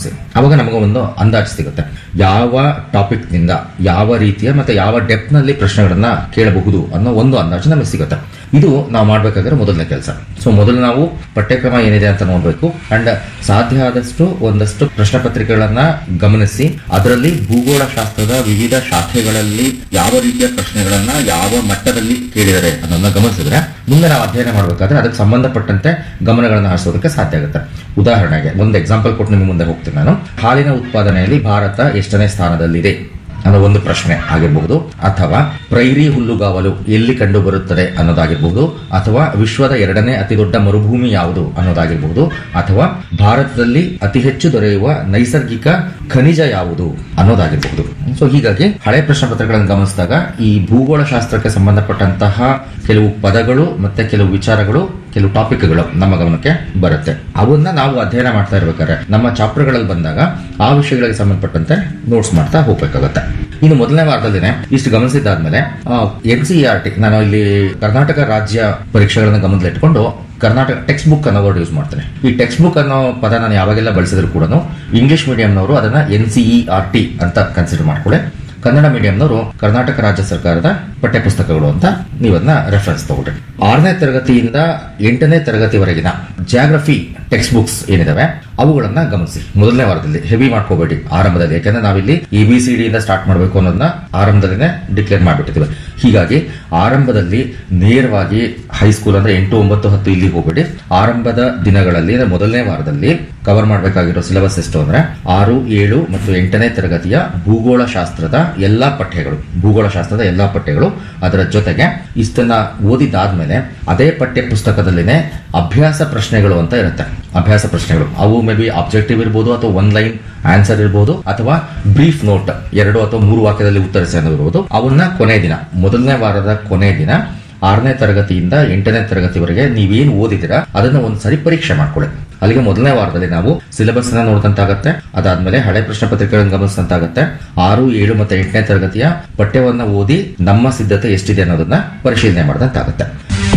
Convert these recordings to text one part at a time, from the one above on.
ಗಮನಿಸಿ ಅವಾಗ ನಮಗೆ ಒಂದು ಅಂದಾಜು ಸಿಗುತ್ತೆ ಯಾವ ಟಾಪಿಕ್ ನಿಂದ ಯಾವ ರೀತಿಯ ಮತ್ತೆ ಯಾವ ಡೆಪ್ತ್ ನಲ್ಲಿ ಪ್ರಶ್ನೆಗಳನ್ನ ಕೇಳಬಹುದು ಅನ್ನೋ ಒಂದು ಅಂದಾಜು ನಮಗೆ ಸಿಗುತ್ತೆ ಇದು ನಾವು ಮಾಡ್ಬೇಕಾದ್ರೆ ಮೊದಲನೇ ಕೆಲಸ ಸೊ ಮೊದಲು ನಾವು ಪಠ್ಯಕ್ರಮ ಏನಿದೆ ಅಂತ ನೋಡಬೇಕು ಅಂಡ್ ಸಾಧ್ಯ ಆದಷ್ಟು ಒಂದಷ್ಟು ಪ್ರಶ್ನೆ ಪತ್ರಿಕೆಗಳನ್ನ ಗಮನಿಸಿ ಅದರಲ್ಲಿ ಭೂಗೋಳ ಶಾಸ್ತ್ರದ ವಿವಿಧ ಶಾಖೆಗಳಲ್ಲಿ ಯಾವ ರೀತಿಯ ಪ್ರಶ್ನೆಗಳನ್ನ ಯಾವ ಮಟ್ಟದಲ್ಲಿ ಕೇಳಿದರೆ ಅನ್ನೋದನ್ನ ಗಮನಿಸಿದ್ರೆ ಮುಂದೆ ನಾವು ಅಧ್ಯಯನ ಮಾಡಬೇಕಾದ್ರೆ ಅದಕ್ಕೆ ಸಂಬಂಧಪಟ್ಟಂತೆ ಗಮನಗಳನ್ನು ಹರಿಸೋದಕ್ಕೆ ಸಾಧ್ಯ ಆಗುತ್ತೆ ಉದಾಹರಣೆಗೆ ಒಂದು ಎಕ್ಸಾಂಪಲ್ ಕೊಟ್ಟು ನಿಮಗೆ ಮುಂದೆ ಹೋಗ್ತೀನಿ ನಾನು ಹಾಲಿನ ಉತ್ಪಾದನೆಯಲ್ಲಿ ಭಾರತ ಎಷ್ಟನೇ ಸ್ಥಾನದಲ್ಲಿದೆ ಅನ್ನೋ ಒಂದು ಪ್ರಶ್ನೆ ಆಗಿರಬಹುದು ಅಥವಾ ಪ್ರೈರಿ ಹುಲ್ಲುಗಾವಲು ಎಲ್ಲಿ ಕಂಡು ಬರುತ್ತದೆ ಅನ್ನೋದಾಗಿರಬಹುದು ಅಥವಾ ವಿಶ್ವದ ಎರಡನೇ ಅತಿ ದೊಡ್ಡ ಮರುಭೂಮಿ ಯಾವುದು ಅನ್ನೋದಾಗಿರಬಹುದು ಅಥವಾ ಭಾರತದಲ್ಲಿ ಅತಿ ಹೆಚ್ಚು ದೊರೆಯುವ ನೈಸರ್ಗಿಕ ಖನಿಜ ಯಾವುದು ಅನ್ನೋದಾಗಿರಬಹುದು ಸೊ ಹೀಗಾಗಿ ಹಳೆ ಪ್ರಶ್ನೆ ಪತ್ರಗಳನ್ನು ಗಮನಿಸಿದಾಗ ಈ ಭೂಗೋಳ ಶಾಸ್ತ್ರಕ್ಕೆ ಸಂಬಂಧಪಟ್ಟಂತಹ ಕೆಲವು ಪದಗಳು ಮತ್ತೆ ಕೆಲವು ವಿಚಾರಗಳು ಕೆಲವು ಟಾಪಿಕ್ಗಳು ನಮ್ಮ ಗಮನಕ್ಕೆ ಬರುತ್ತೆ ಅವನ್ನ ನಾವು ಅಧ್ಯಯನ ಮಾಡ್ತಾ ಇರ್ಬೇಕಾದ್ರೆ ನಮ್ಮ ಚಾಪ್ಟರ್ಗಳಲ್ಲಿ ಬಂದಾಗ ಆ ವಿಷಯಗಳಿಗೆ ಸಂಬಂಧಪಟ್ಟಂತೆ ನೋಟ್ಸ್ ಮಾಡ್ತಾ ಹೋಗ್ಬೇಕಾಗತ್ತೆ ಇನ್ನು ಮೊದಲನೇ ವಾರದಲ್ಲಿನೇ ಇಷ್ಟು ಗಮನಿಸಿದ್ದಾದ್ಮೇಲೆ ಎನ್ ಸಿ ಆರ್ ಟಿ ನಾನು ಇಲ್ಲಿ ಕರ್ನಾಟಕ ರಾಜ್ಯ ಪರೀಕ್ಷೆಗಳನ್ನ ಗಮನದಲ್ಲಿಟ್ಕೊಂಡು ಕರ್ನಾಟಕ ಟೆಕ್ಸ್ಟ್ ಬುಕ್ ಅನ್ನೋ ವರ್ಡ್ ಯೂಸ್ ಮಾಡ್ತೇನೆ ಈ ಟೆಕ್ಸ್ಟ್ ಬುಕ್ ಅನ್ನೋ ಪದ ನಾನು ಯಾವಾಗೆಲ್ಲ ಬಳಸಿದ್ರು ಕೂಡ ಇಂಗ್ಲಿಷ್ ಮೀಡಿಯಂನವರು ಅದನ್ನ N C E R T ಅಂತ ಕನ್ಸಿಡರ್ ಮಾಡ್ಕೊಳ್ಳಿ ಕನ್ನಡ ಮೀಡಿಯಂನವರು ಕರ್ನಾಟಕ ರಾಜ್ಯ ಸರ್ಕಾರದ ಪಠ್ಯಪುಸ್ತಕಗಳು ಅಂತ ನೀವನ್ನ ರೆಫರೆನ್ಸ್ ತಗೊಳ್ರಿ ಆರನೇ ತರಗತಿಯಿಂದ ಎಂಟನೇ ತರಗತಿವರೆಗಿನ ಜಾಗ್ರಫಿ ಟೆಕ್ಸ್ಟ್ ಬುಕ್ಸ್ ಏನಿದಾವೆ ಅವುಗಳನ್ನ ಗಮನಿಸಿ ಮೊದಲನೇ ವಾರದಲ್ಲಿ ಹೆವಿ ಮಾಡ್ಕೋಬೇಡಿ ಆರಂಭದಲ್ಲಿ ಯಾಕಂದ್ರೆ ನಾವಿಲ್ಲಿ ಎ ಬಿ ಸಿ ಡಿ ಇಂದ ಸ್ಟಾರ್ಟ್ ಮಾಡಬೇಕು ಅನ್ನೋದನ್ನ ಆರಂಭದಲ್ಲಿನೇ ಡಿಕ್ಲೇರ್ ಮಾಡಿಬಿಟ್ಟಿದ್ದೀವಿ ಹೀಗಾಗಿ ಆರಂಭದಲ್ಲಿ ನೇರವಾಗಿ ಹೈಸ್ಕೂಲ್ ಅಂದ್ರೆ ಎಂಟು ಒಂಬತ್ತು ಹತ್ತು ಇಲ್ಲಿ ಹೋಗ್ಬೇಡಿ ಆರಂಭದ ದಿನಗಳಲ್ಲಿ ಅಂದ್ರೆ ಮೊದಲನೇ ವಾರದಲ್ಲಿ ಕವರ್ ಮಾಡಬೇಕಾಗಿರೋ ಸಿಲೆಬಸ್ ಎಷ್ಟು ಅಂದ್ರೆ ಆರು ಏಳು ಮತ್ತು ಎಂಟನೇ ತರಗತಿಯ ಭೂಗೋಳ ಶಾಸ್ತ್ರದ ಎಲ್ಲಾ ಪಠ್ಯಗಳು ಭೂಗೋಳ ಶಾಸ್ತ್ರದ ಎಲ್ಲಾ ಪಠ್ಯಗಳು ಅದರ ಜೊತೆಗೆ ಇಷ್ಟನ್ನ ಓದಿದಾದ್ಮೇಲೆ ಅದೇ ಪಠ್ಯ ಪುಸ್ತಕದಲ್ಲಿನೇ ಅಭ್ಯಾಸ ಪ್ರಶ್ನೆಗಳು ಅಂತ ಇರುತ್ತೆ ಅಭ್ಯಾಸ ಪ್ರಶ್ನೆಗಳು ಅವು ಮೇ ಬಿ ಆಬ್ಜೆಕ್ಟಿವ್ ಇರ್ಬೋದು ಅಥವಾ ಒನ್ ಲೈನ್ ಆನ್ಸರ್ ಇರ್ಬೋದು ಅಥವಾ ಬ್ರೀಫ್ ನೋಟ್ ಎರಡು ಅಥವಾ ಮೂರು ವಾಕ್ಯದಲ್ಲಿ ಉತ್ತರಿಸಿ ಅನ್ನೋದಿರ್ಬೋದು ಅವನ್ನ ಕೊನೆ ದಿನ ಮೊದಲನೇ ವಾರದ ಕೊನೆ ದಿನ ಆರನೇ ತರಗತಿಯಿಂದ ಎಂಟನೇ ತರಗತಿವರೆಗೆ ನೀವೇನು ಓದಿದಿರಾ ಅದನ್ನ ಒಂದು ಸರಿ ಪರೀಕ್ಷೆ ಮಾಡ್ಕೊಳ್ಳಿ ಅಲ್ಲಿಗೆ ಮೊದಲನೇ ವಾರದಲ್ಲಿ ನಾವು ಸಿಲೆಬಸ್ ಅನ್ನ ನೋಡಿದಂತಾಗತ್ತೆ ಅದಾದ್ಮೇಲೆ ಹಳೆ ಪ್ರಶ್ನೆ ಪತ್ರಿಕೆಗಳನ್ನು ಗಮನಿಸಿದಂತಾಗತ್ತೆ ಆರು ಏಳು ಮತ್ತೆ ಎಂಟನೇ ತರಗತಿಯ ಪಠ್ಯವನ್ನ ಓದಿ ನಮ್ಮ ಸಿದ್ಧತೆ ಎಷ್ಟಿದೆ ಅನ್ನೋದನ್ನ ಪರಿಶೀಲನೆ ಮಾಡಿದಂತಾಗತ್ತೆ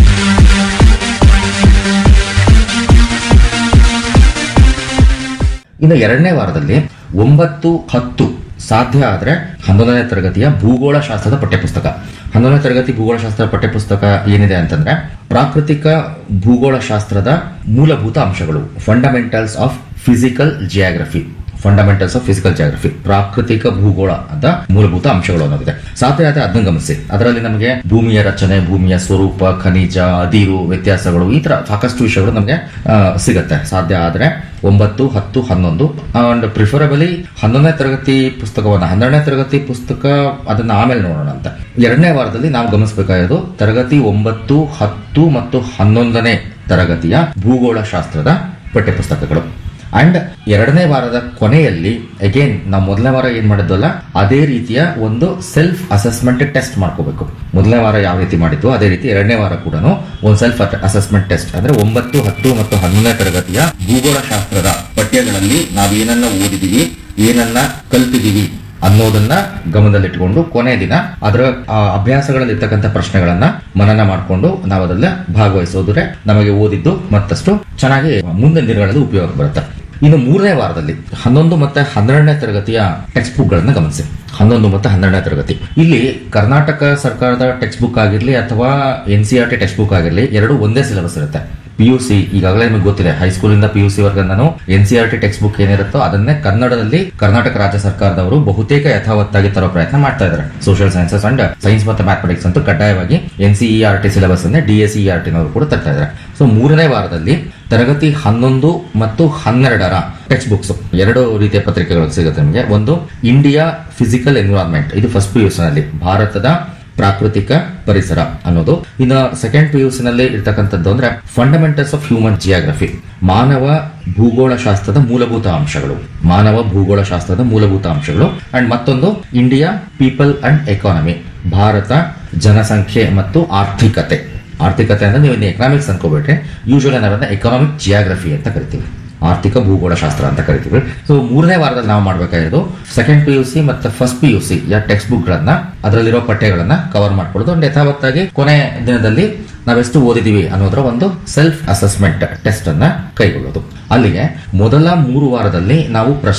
ಇನ್ನು ಎರಡನೇ ವಾರದಲ್ಲಿ ಒಂಬತ್ತು ಹತ್ತು ಸಾಧ್ಯ ಆದ್ರೆ ಹನ್ನೊಂದನೇ ತರಗತಿಯ ಭೂಗೋಳ ಶಾಸ್ತ್ರದ ಪಠ್ಯಪುಸ್ತಕ ಹನ್ನೊಂದನೇ ತರಗತಿ ಭೂಗೋಳ ಶಾಸ್ತ್ರ ಪಠ್ಯಪುಸ್ತಕ ಏನಿದೆ ಅಂತಂದ್ರೆ ಪ್ರಾಕೃತಿಕ ಭೂಗೋಳ ಶಾಸ್ತ್ರದ ಮೂಲಭೂತ ಅಂಶಗಳು fundamentals of physical geography fundamentals of physical geography ಪ್ರಾಕೃತಿಕ ಭೂಗೋಳದ ಮೂಲಭೂತ ಅಂಶಗಳು ಅನ್ನೋದಿದೆ ಸಾಧ್ಯ ಆದ್ರೆ ಅದನ್ನ ಗಮನಿಸಿ ಅದರಲ್ಲಿ ನಮಗೆ ಭೂಮಿಯ ರಚನೆ ಭೂಮಿಯ ಸ್ವರೂಪ ಖನಿಜ ಅದಿರು ವ್ಯತ್ಯಾಸಗಳು ಈ ತರ ಸಾಕಷ್ಟು ವಿಷಯಗಳು ನಮಗೆ ಆ, ಸಿಗತ್ತೆ ಸಾಧ್ಯ ಆದ್ರೆ ಒಂಬತ್ತು ಹತ್ತು ಹನ್ನೊಂದು ಅಂಡ್ ಪ್ರಿಫರಬಲಿ ಹನ್ನೊಂದನೇ ತರಗತಿ ಪುಸ್ತಕವನ್ನ ಹನ್ನೆರಡನೇ ತರಗತಿ ಪುಸ್ತಕ ಅದನ್ನ ಆಮೇಲೆ ನೋಡೋಣ ಅಂತ ಎರಡನೇ ವಾರದಲ್ಲಿ ನಾವು ಗಮನಿಸಬೇಕಾಗಿರೋದು ತರಗತಿ ಒಂಬತ್ತು ಹತ್ತು ಮತ್ತು ಹನ್ನೊಂದನೇ ತರಗತಿಯ ಭೂಗೋಳ ಶಾಸ್ತ್ರದ ಪಠ್ಯಪುಸ್ತಕಗಳು ಅಂಡ್ ಎರಡನೇ ವಾರದ ಕೊನೆಯಲ್ಲಿ ಅಗೇನ್ ನಾವು ಮೊದಲನೇ ವಾರ ಏನ್ ಮಾಡಿದ್ವಲ್ಲ ಅದೇ ರೀತಿಯ ಒಂದು ಸೆಲ್ಫ್ ಅಸೆಸ್ಮೆಂಟ್ ಟೆಸ್ಟ್ ಮಾಡ್ಕೋಬೇಕು ಮೊದಲನೇ ವಾರ ಯಾವ ರೀತಿ ಮಾಡಿದ್ವು ಅದೇ ರೀತಿ ಎರಡನೇ ವಾರ ಕೂಡ ಒಂದು ಸೆಲ್ಫ್ ಅಸೆಸ್ಮೆಂಟ್ ಟೆಸ್ಟ್ ಅಂದ್ರೆ ಒಂಬತ್ತು ಹತ್ತು ಮತ್ತು ಹನ್ನೊಂದನೇ ತರಗತಿಯ ಭೂಗೋಳ ಶಾಸ್ತ್ರದ ಪಠ್ಯಗಳಲ್ಲಿ ನಾವೇನನ್ನ ಓದಿದೀವಿ ಏನನ್ನ ಕಲ್ತಿದೀವಿ ಅನ್ನೋದನ್ನ ಗಮನದಲ್ಲಿಟ್ಟುಕೊಂಡು ಕೊನೆ ದಿನ ಅದರ ಆ, ಅಭ್ಯಾಸಗಳಲ್ಲಿ ಇರ್ತಕ್ಕಂಥ ಪ್ರಶ್ನೆಗಳನ್ನ ಮನನ ಮಾಡಿಕೊಂಡು ನಾವು ಅದರಲ್ಲಿ ಭಾಗವಹಿಸೋದ್ರೆ ನಮಗೆ ಓದಿದ್ದು ಮತ್ತಷ್ಟು ಚೆನ್ನಾಗಿ ಮುಂದಿನ ದಿನಗಳಲ್ಲಿ ಉಪಯೋಗ ಬರುತ್ತೆ ಇನ್ನು ಮೂರನೇ ವಾರದಲ್ಲಿ ಹನ್ನೊಂದು ಮತ್ತೆ ಹನ್ನೆರಡನೇ ತರಗತಿಯ ಟೆಕ್ಸ್ಟ್ ಬುಕ್ ಗಳನ್ನ ಗಮನಿಸಿ ಹನ್ನೊಂದು ಮತ್ತೆ ಹನ್ನೆರಡನೇ ತರಗತಿ ಇಲ್ಲಿ ಕರ್ನಾಟಕ ಸರ್ಕಾರದ ಟೆಕ್ಸ್ಟ್ ಬುಕ್ ಆಗಿರ್ಲಿ ಅಥವಾ N C R T text book ಆಗಿರ್ಲಿ ಎರಡು ಒಂದೇ ಸಿಲೆಬಸ್ ಇರುತ್ತೆ ಪಿ ಯು ಸಿ ಈಗಾಗಲೇ ನಿಮಗೆ ಗೊತ್ತಿದೆ ಹೈಸ್ಕೂಲಿಂದ ಪಿ ಯು ಸಿ ವರ್ಗ ನಾನು N C R T text book ಏನಿರುತ್ತೋ ಅದನ್ನೇ ಕನ್ನಡದಲ್ಲಿ ಕರ್ನಾಟಕ ರಾಜ್ಯ ಸರ್ಕಾರದವರು ಬಹುತೇಕ ಯಥಾವತ್ತಾಗಿ ತರೋ ಪ್ರಯತ್ನ ಮಾಡ್ತಾ ಇದ್ದಾರೆ ಸೋಷಿಯಲ್ ಸೈನ್ಸಸ್ ಅಂಡ್ ಸೈನ್ಸ್ ಮತ್ತು ಮ್ಯಾಥಮೆಟಿಕ್ಸ್ ಅಂತೂ ಕಡ್ಡಾಯವಾಗಿ N C E R T syllabus ಅನ್ನೇ ಡಿ ಎಸ್ ಇ ಆರ್ ಟಿನವರು ಕೂಡ ತರ್ತಾ ಇದ್ದಾರೆ ಸೊ ಮೂರನೇ ವಾರದಲ್ಲಿ ತರಗತಿ ಹನ್ನೊಂದು ಮತ್ತು ಹನ್ನೆರಡರ ಟೆಕ್ಸ್ಟ್ ಬುಕ್ಸ್ ಎರಡು ರೀತಿಯ ಪತ್ರಿಕೆಗಳು ಸಿಗುತ್ತೆ ನಿಮಗೆ ಒಂದು ಇಂಡಿಯಾ ಫಿಸಿಕಲ್ ಎನ್ವಿರಾನ್ಮೆಂಟ್ ಇದು ಫಸ್ಟ್ ಪಿ ನಲ್ಲಿ ಭಾರತದ ಪ್ರಾಕೃತಿಕ ಪರಿಸರ ಅನ್ನೋದು ಇನ್ನು ಸೆಕೆಂಡ್ ಪಿ ನಲ್ಲಿ ಇರ್ತಕ್ಕಂಥದ್ದು ಅಂದ್ರೆ ಫಂಡಮೆಂಟಲ್ಸ್ ಆಫ್ ಹ್ಯೂಮನ್ ಜಿಯಾಗ್ರಫಿ ಮಾನವ ಭೂಗೋಳ ಶಾಸ್ತ್ರದ ಮೂಲಭೂತ ಅಂಶಗಳು ಮಾನವ ಭೂಗೋಳ ಶಾಸ್ತ್ರದ ಮೂಲಭೂತ ಅಂಶಗಳು ಅಂಡ್ ಮತ್ತೊಂದು India people and economy Bharata ಜನಸಂಖ್ಯೆ ಮತ್ತು ಆರ್ಥಿಕತೆ ಆರ್ಥಿಕತೆ ಅಂದ್ರೆ ನೀವು ಎಕನಾಮಿಕ್ಸ್ ಅನ್ಕೋಬೇಟ್ರೆ ಯೂಶುವಲಿ ನಾವನ್ನ ಎಕನಾಮಿಕ್ ಜಿಯಾಗ್ರಫಿ ಅಂತ ಕರಿತೀವಿ ಆರ್ಥಿಕ ಭೂಗೋಳ ಶಾಸ್ತ್ರ ಅಂತ ಕರಿತೀವಿ ಸೊ ಮೂರನೇ ವಾರದಲ್ಲಿ ನಾವು ಮಾಡ್ಬೇಕಾಗಿರೋದು ಸೆಕೆಂಡ್ ಪಿ ಯು ಸಿ ಮತ್ತು ಫಸ್ಟ್ ಪಿ ಯು ಸಿ ಯಾ ಟೆಕ್ಸ್ಟ್ ಬುಕ್ ಗಳನ್ನ ಅದರಲ್ಲಿರೋ ಪಠ್ಯಗಳನ್ನ ಕವರ್ ಮಾಡ್ಕೊಳ್ಳೋದು ಒಂದು ಯಥಾವತ್ತಾಗಿ ಕೊನೆ ದಿನದಲ್ಲಿ ನಾವೆಷ್ಟು ಓದಿದೀವಿ ಅನ್ನೋದರ ಒಂದು ಸೆಲ್ಫ್ ಅಸೆಸ್ಮೆಂಟ್ ಟೆಸ್ಟ್ ಅನ್ನ ಕೈಗೊಳ್ಳೋದು ಅಲ್ಲಿಗೆ ಮೊದಲ ಮೂರು ವಾರದಲ್ಲಿ ನಾವು ಪ್ರಶ್ನೆ